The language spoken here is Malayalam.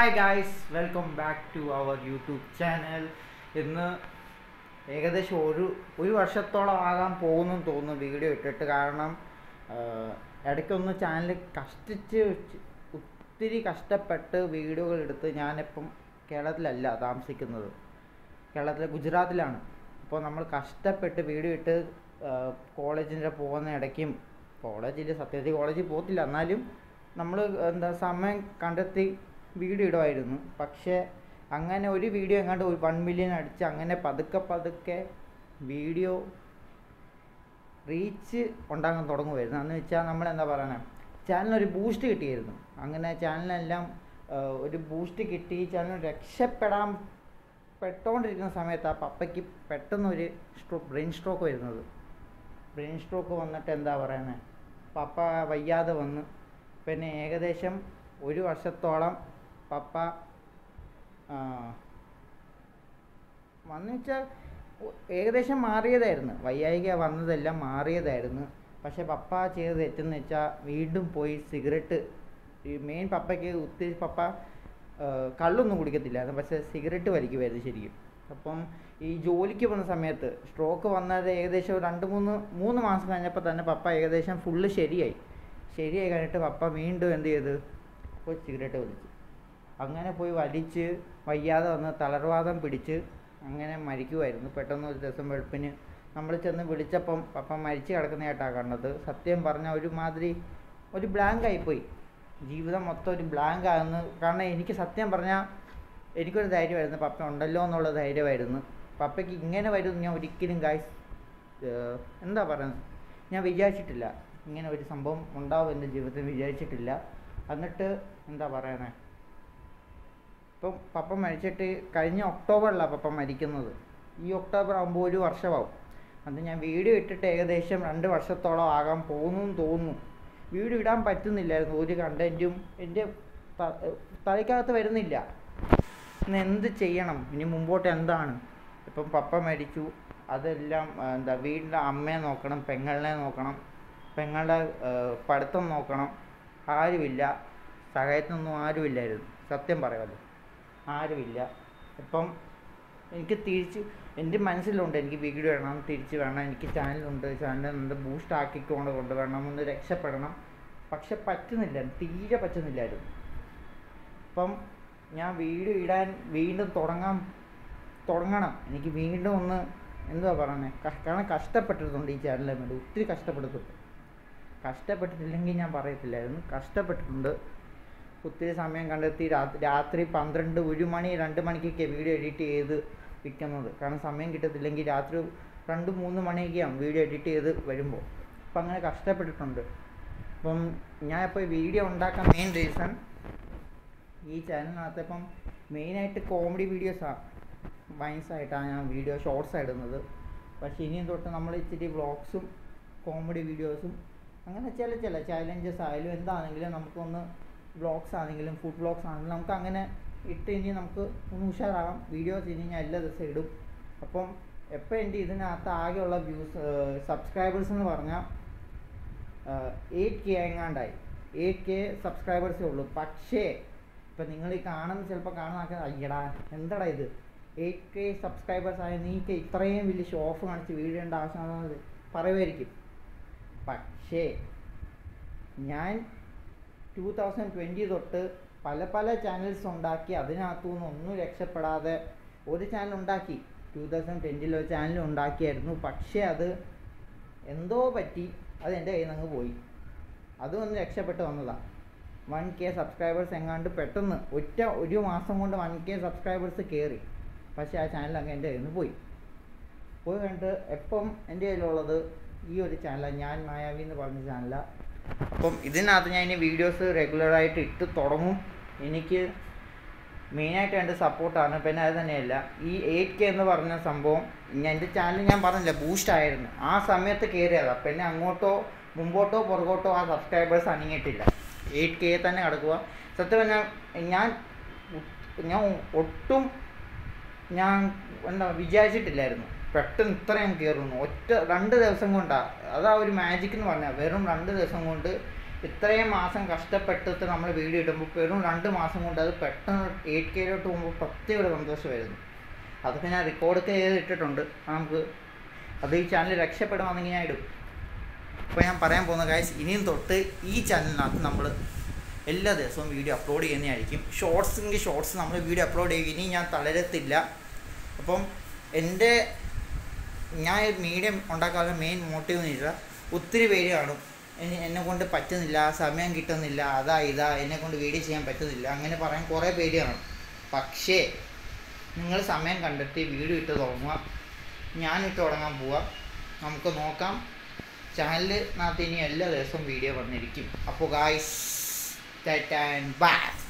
hi guys welcome back to our YouTube channel ഇന്ന് ഏകദേശം ഒരു ഒരു വർഷത്തോളം ആകാൻ പോകുന്നു തോന്നുന്നു വീഡിയോ ഇട്ടിട്ട് കാരണം ആഹ്, ഇടയ്ക്കൊന്ന് ചാനൽ കഷ്ടിച്ച് വെച്ച് ഒത്തിരി കഷ്ടപ്പെട്ട് വീഡിയോകൾ എടുത്ത് ഞാനിപ്പം കേരളത്തിലല്ല താമസിക്കുന്നത് കേരളത്തിലെ ഗുജറാത്തിലാണ് അപ്പോൾ നമ്മൾ കഷ്ടപ്പെട്ട് വീഡിയോ ഇട്ട് കോളേജിൻ്റെ പോകുന്ന ഇടയ്ക്കും കോളേജിൽ സത്യത്തിൽ കോളേജിൽ പോകത്തില്ല എന്നാലും നമ്മൾ എന്താ സമയം കണ്ടെത്തി വീഡിയോ ഇടുമായിരുന്നു പക്ഷേ അങ്ങനെ ഒരു വീഡിയോ എങ്ങാണ്ട് ഒരു വൺ മില്യൺ അടിച്ച് അങ്ങനെ പതുക്കെ പതുക്കെ വീഡിയോ റീച്ച് ഉണ്ടാകാൻ തുടങ്ങുമായിരുന്നു എന്ന് വെച്ചാൽ നമ്മൾ എന്താ പറയണേ ചാനലിനൊരു ബൂസ്റ്റ് കിട്ടിയായിരുന്നു അങ്ങനെ ചാനലിനെല്ലാം ആ, ഒരു ബൂസ്റ്റ് കിട്ടി ചാനൽ രക്ഷപ്പെടാൻ പെട്ടോണ്ടിരിക്കുന്ന സമയത്ത് ആ പപ്പയ്ക്ക് പെട്ടെന്നൊരു സ്ട്രോ ബ്രെയിൻ സ്ട്രോക്ക് വരുന്നത് ബ്രെയിൻ സ്ട്രോക്ക് വന്നിട്ട് എന്താ പറയുന്നത് പപ്പ വയ്യാതെ വന്ന് പിന്നെ ഏകദേശം ഒരു വർഷത്തോളം പപ്പ ആ, വന്നു വെച്ചാൽ ഏകദേശം മാറിയതായിരുന്നു വയ്യായിക വന്നതെല്ലാം മാറിയതായിരുന്നു പക്ഷെ പപ്പ ചെയ്ത് തെറ്റെന്ന് വെച്ചാൽ വീണ്ടും പോയി സിഗരറ്റ് ഈ മെയിൻ പപ്പയ്ക്ക് ഒത്തിരി പപ്പ ആ, കള്ളൊന്നും കുടിക്കത്തില്ലായിരുന്നു പക്ഷെ സിഗരറ്റ് വലിക്കുമായിരുന്നു ശരിക്കും അപ്പം ഈ ജോലിക്ക് പോകുന്ന സമയത്ത് സ്ട്രോക്ക് വന്നത് ഏകദേശം ഒരു രണ്ട് മൂന്ന് മൂന്ന് മാസം കഴിഞ്ഞപ്പോൾ തന്നെ പപ്പ ഏകദേശം ഫുള്ള് ശരിയായി ശരിയായി കഴിഞ്ഞിട്ട് പപ്പ വീണ്ടും എന്ത് ചെയ്ത് പോയി സിഗരറ്റ് വലിച്ചു അങ്ങനെ പോയി വലിച്ച് വയ്യാതെ വന്ന് തളർവാദം പിടിച്ച് അങ്ങനെ മരിക്കുമായിരുന്നു പെട്ടെന്ന് ഒരു ദിവസം വെളുപ്പിന് നമ്മൾ ചെന്ന് വിളിച്ചപ്പം പപ്പ മരിച്ചു കിടക്കുന്നതായിട്ടാണ് കണ്ടത് സത്യം പറഞ്ഞാൽ ഒരുമാതിരി ഒരു ബ്ലാങ്ക് ആയിപ്പോയി ജീവിതം മൊത്തം ഒരു ബ്ലാങ്ക് ആകുന്നു കാരണം എനിക്ക് സത്യം പറഞ്ഞാൽ എനിക്കൊരു ധൈര്യമായിരുന്നു പപ്പ ഉണ്ടല്ലോ എന്നുള്ള ധൈര്യമായിരുന്നു പപ്പയ്ക്ക് ഇങ്ങനെ വരും ഞാൻ ഒരിക്കലും ഗായ്സ് എന്താ പറയുന്നത് ഞാൻ വിചാരിച്ചിട്ടില്ല ഇങ്ങനെ ഒരു സംഭവം ഉണ്ടാവും എൻ്റെ ജീവിതത്തിൽ വിചാരിച്ചിട്ടില്ല എന്നിട്ട് എന്താ പറയണേ ഇപ്പം പപ്പ മരിച്ചിട്ട് കഴിഞ്ഞ ഒക്ടോബറിലാണ് പപ്പ മരിക്കുന്നത് ഈ ഒക്ടോബർ ആകുമ്പോൾ ഒരു വർഷമാവും അത് ഞാൻ വീഡിയോ ഇട്ടിട്ട് ഏകദേശം രണ്ട് വർഷത്തോളം ആകാൻ പോകുന്നു എന്ന് തോന്നുന്നു വീഡിയോ ഇടാൻ പറ്റുന്നില്ലായിരുന്നു ഒരു കണ്ടൻറ്റും എൻ്റെ ത- തലയ്ക്കകത്ത് വരുന്നില്ല ഇന്ന് എന്ത് ചെയ്യണം ഇനി മുമ്പോട്ട് എന്താണ് ഇപ്പം പപ്പ മരിച്ചു അതെല്ലാം ആ, എന്താ വീട്ടിലെ അമ്മയെ നോക്കണം പെങ്ങളിനെ നോക്കണം പെങ്ങളുടെ ആ, പഠിത്തം നോക്കണം ആരുമില്ല സഹായത്തിനൊന്നും ആരുമില്ലായിരുന്നു സത്യം പറയാമല്ലോ ആരുമില്ല ഇപ്പം എനിക്ക് തിരിച്ച് എൻ്റെ മനസ്സിലുണ്ട് എനിക്ക് വീഡിയോ ഇടണം തിരിച്ച് വേണം എനിക്ക് ചാനലുണ്ട് ചാനലുണ്ട് ബൂസ്റ്റ് ആക്കിക്കൊണ്ട് കൊണ്ടുവരണം ഒന്ന് രക്ഷപ്പെടണം പക്ഷെ പറ്റുന്നില്ല തീരെ പറ്റുന്നില്ലായിരുന്നു അപ്പം ഞാൻ വീഡിയോ ഇടാൻ വീണ്ടും തുടങ്ങാൻ തുടങ്ങണം എനിക്ക് വീണ്ടും ഒന്ന് എന്തുവാ പറയുന്നത് കാരണം കഷ്ടപ്പെട്ടിട്ടുണ്ട് ഈ ചാനലിന് വേണ്ടി ഒത്തിരി കഷ്ടപ്പെടുത്തുണ്ട് കഷ്ടപ്പെട്ടിട്ടില്ലെങ്കിൽ ഞാൻ പറയത്തില്ലായിരുന്നു കഷ്ടപ്പെട്ടിട്ടുണ്ട് ഒത്തിരി സമയം കണ്ടെത്തി രാത്രി രാത്രി പന്ത്രണ്ട് ഒരു മണി രണ്ട് മണിക്കൊക്കെ വീഡിയോ എഡിറ്റ് ചെയ്ത് വിൽക്കുന്നത് കാരണം സമയം കിട്ടത്തില്ലെങ്കിൽ രാത്രി രണ്ട് മൂന്ന് മണിയൊക്കെയാണ് വീഡിയോ എഡിറ്റ് ചെയ്ത് വരുമ്പോൾ അപ്പം അങ്ങനെ കഷ്ടപ്പെട്ടിട്ടുണ്ട് അപ്പം ഞാൻ ഇപ്പോൾ വീഡിയോ ഉണ്ടാക്കാൻ മെയിൻ റീസൺ ഈ ചാനലിനകത്ത് ഇപ്പം മെയിനായിട്ട് കോമഡി വീഡിയോസാണ് വൈൻസ് ആയിട്ടാണ് ഞാൻ വീഡിയോ ഷോർട്സ് ഇടുന്നത് പക്ഷേ ഇനിയും തൊട്ട് നമ്മൾ ഇച്ചിരി വ്ളോഗ്സും കോമഡി വീഡിയോസും അങ്ങനെ ചില ചില ചാലഞ്ചസ് ആയാലും എന്താണെങ്കിലും നമുക്കൊന്ന് വ്ളോഗ്സ് ആണെങ്കിലും ഫുഡ് വ്ളോഗ്സ് ആണെങ്കിലും നമുക്ക് അങ്ങനെ ഇട്ട് ഇനി നമുക്ക് ഒന്ന് ഉഷാറാകാം വീഡിയോസ് ഇനി ഞാൻ എല്ലാ ദിവസവും ഇടും അപ്പം എപ്പോൾ എൻ്റെ ഇതിനകത്ത് ആകെയുള്ള വ്യൂസ് സബ്സ്ക്രൈബേഴ്സ് എന്ന് പറഞ്ഞാൽ എയ്റ്റ് കെ എങ്ങാണ്ടായി എയ്റ്റ് കെ സബ്സ്ക്രൈബേഴ്സേ ഉള്ളൂ പക്ഷേ ഇപ്പം നിങ്ങൾ ഈ കാണുന്ന ചിലപ്പോൾ കാണുന്ന ആൾക്കാർ അയ്യടാ എന്താടാ ഇത് എയ്റ്റ് കെ സബ്സ്ക്രൈബേഴ്സ് ആയ നീക്ക് ഇത്രയും വലിയ ഷോ ഓഫ് കാണിച്ച് വീഡിയോ ചെയ്യേണ്ട ആവശ്യമാണെന്ന് പറയുമായിരിക്കും പക്ഷേ ഞാൻ ടൂ തൗസൻഡ് ട്വൻറ്റി തൊട്ട് പല പല ചാനൽസ് ഉണ്ടാക്കി അതിനകത്തു നിന്ന് ഒന്നും രക്ഷപ്പെടാതെ ഒരു ചാനൽ ഉണ്ടാക്കി ടൂ തൗസൻഡ് ട്വൻറ്റിയിൽ ഒരു ചാനൽ ഉണ്ടാക്കിയായിരുന്നു പക്ഷേ അത് എന്തോ പറ്റി അത് എൻ്റെ കയ്യിൽ നിന്ന് അങ്ങ് പോയി അതും ഒന്ന് രക്ഷപ്പെട്ട് വന്നതാണ് വൺ കെ സബ്സ്ക്രൈബേഴ്സ് എങ്ങാണ്ട് പെട്ടെന്ന് ഒറ്റ ഒരു മാസം കൊണ്ട് വൺ കെ സബ്സ്ക്രൈബേഴ്സ് കയറി പക്ഷേ ആ ചാനൽ അങ്ങ് എൻ്റെ കയ്യിൽ നിന്ന് പോയി പോയി കണ്ടിട്ട് എപ്പം എൻ്റെ കയ്യിലുള്ളത് ഈ ഒരു ചാനലാണ് ഞാൻ മായാവി എന്ന് പറഞ്ഞ ചാനലാണ് അപ്പം ഇതിനകത്ത് ഞാൻ ഇനി വീഡിയോസ് റെഗുലറായിട്ട് ഇട്ട് തുടങ്ങും എനിക്ക് മെയിനായിട്ട് എൻ്റെ സപ്പോർട്ടാണ് പിന്നെ അത് തന്നെയല്ല ഈ എയ്റ്റ് കെ എന്ന് പറഞ്ഞ സംഭവം ഞാൻ എൻ്റെ ചാനൽ ഞാൻ പറഞ്ഞില്ല ബൂസ്റ്റ് ആയിരുന്നു ആ സമയത്ത് കയറിയതാണ് പിന്നെ അങ്ങോട്ടോ മുമ്പോട്ടോ പുറകോട്ടോ ആ സബ്സ്ക്രൈബേഴ്സ് അനങ്ങിയിട്ടില്ല എയ്റ്റ് കെ തന്നെ കിടക്കുക സത്യം പറഞ്ഞാൽ ഞാൻ ഉ- ഞാൻ ഒട്ടും ഞാൻ എന്താ വിചാരിച്ചിട്ടില്ലായിരുന്നു പെട്ടെന്ന് ഇത്രയും കയറുന്നു ഒറ്റ രണ്ട് ദിവസം കൊണ്ടാണ് അതാ ഒരു മാജിക് എന്ന് പറഞ്ഞാൽ വെറും രണ്ട് ദിവസം കൊണ്ട് ഇത്രയും മാസം കഷ്ടപ്പെട്ടിട്ട് നമ്മൾ വീഡിയോ ഇടുമ്പോൾ വെറും രണ്ട് മാസം കൊണ്ട് അത് പെട്ടെന്ന് എയ്റ്റ് കെയിലോട്ട് പോകുമ്പോൾ പ്രത്യേക ഒരു സന്തോഷമായിരുന്നു അതൊക്കെ ഞാൻ റെക്കോർഡ് ചെയ്ത് ഇട്ടിട്ടുണ്ട് നമുക്ക് അത് ഈ ചാനൽ രക്ഷപ്പെടുവാണെങ്കിൽ ഞാൻ ഇടും അപ്പോൾ ഞാൻ പറയാൻ പോകുന്ന കാര്യം ഇനിയും തൊട്ട് ഈ ചാനലിനകത്ത് നമ്മൾ എല്ലാ ദിവസവും വീഡിയോ അപ്ലോഡ് ചെയ്യുന്നതായിരിക്കും ഷോർട്സ് എങ്കിൽ ഷോർട്സ് നമ്മൾ വീഡിയോ അപ്ലോഡ് ചെയ്യും ഇനി ഞാൻ തളരത്തില്ല അപ്പം എൻ്റെ ഞാൻ മീഡിയം ഉണ്ടാക്കാനുള്ള മെയിൻ മോട്ടീവ് എന്ന് വെച്ചാൽ ഒത്തിരി പേര് കാണും എന്നെ എന്നെ കൊണ്ട് പറ്റുന്നില്ല സമയം കിട്ടുന്നില്ല അതാ ഇതാ എന്നെ കൊണ്ട് വീഡിയോ ചെയ്യാൻ പറ്റുന്നില്ല അങ്ങനെ പറയാൻ കുറേ പേര് കാണും പക്ഷേ നിങ്ങൾ സമയം കണ്ടെത്തി വീഡിയോ ഇട്ട് തുടങ്ങുക ഞാൻ ഇട്ട് തുടങ്ങാൻ പോവാ നമുക്ക് നോക്കാം ചാനലിനകത്ത് ഇനി എല്ലാ ദിവസവും വീഡിയോ വന്നിരിക്കും അപ്പോൾ ഗായ്സ് ബൈ